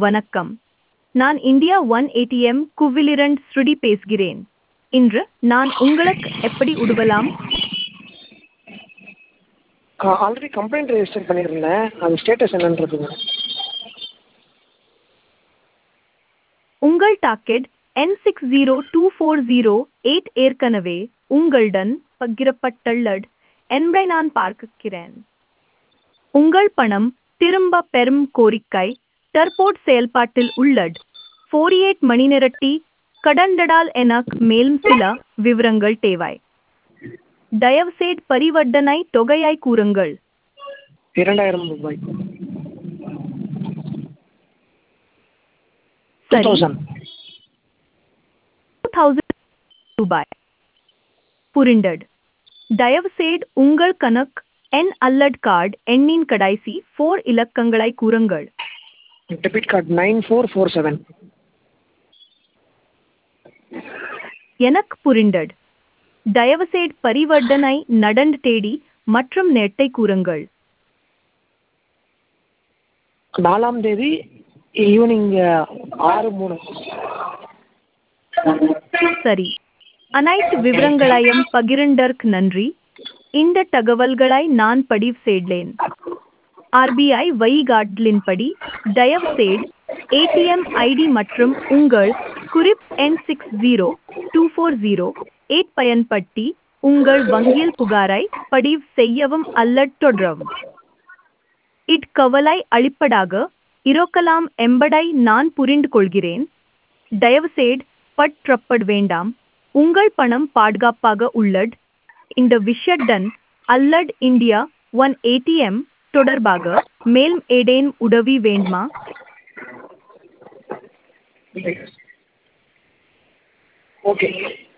வணக்கம் நான் India one ATM குவிலிரண்ட் ஸ்ருடி பேசுகிறேன் இன்று நான் உங்களுக்கு எப்படி உதவலாம் ஆல்ரெடி கம்ப்ளைண்ட் ரெஜிஸ்டர் பண்ணியிருந்தேன் அது ஸ்டேட்டஸ் என்னன்றதுங்க உங்கள் டாக்கெட் என் six zero two four zero eight ஏற்கனவே உங்களுடன் பகிரப்பட்டுள்ளது என்பதை நான் பார்க்கிறேன் உங்கள் பணம் திரும்ப பெறும் கோரிக்கை டர்போர்ட் செயல்பாட்டில் உள்ளது ஃபோர் எயிட் மணி நேரட்டி கடந்தடால் எனக்கு மேலும் சில விவரங்கள் தேவை தயவுசெய்து பரிவர்த்தனை தொகையை கூறுங்கள் இரண்டாயிரம் ரூபாய் டூ சரி தௌசண்ட் தௌசண்ட் ரூபாய் புரிந்தது தயவுசெய்து உங்கள் கணக்கு என் அல்லட் கார்டு எண்ணின் கடைசி ஃபோர் இலக்கங்களை கூறுங்கள் debit card nine four four seven எனக்கு புரிந்தது தயவுசெய்து பரிவர்த்தனை நடந்து தேடி மற்றும் நெட்டை கூறுங்கள் நாலாம் தேதி ஈவினிங் ஆறு மூணு சரி அனைத்து விவரங்களையும் பகிர்ந்ததற்கு நன்றி இந்த தகவல்களை நான் பதிவு செய்தேன் ஆர்பிஐ வழிகாட்டலின்படி தயவுசெய்து ஏடிஎம் ஐடி மற்றும் உங்கள் குறிப் எண் six zero two four zero eight பயன்படுத்தி உங்கள் வங்கியில் புகாரை பதிவு செய்யவும் அல்லது தொடரவும் இக்கவலை அளிப்பதாக இருக்கலாம் என்பதை நான் புரிந்து கொள்கிறேன் தயவுசெய்து பற்றப்பட வேண்டாம் உங்கள் பணம் பாதுகாப்பாக உள்ளது இந்த விஷயத்துடன் அல்லட் இந்தியா ஒன் ஏடிஎம் தொடர்பாக மேலும் ஏதேனும் உதவி வேண்டுமா ஓகே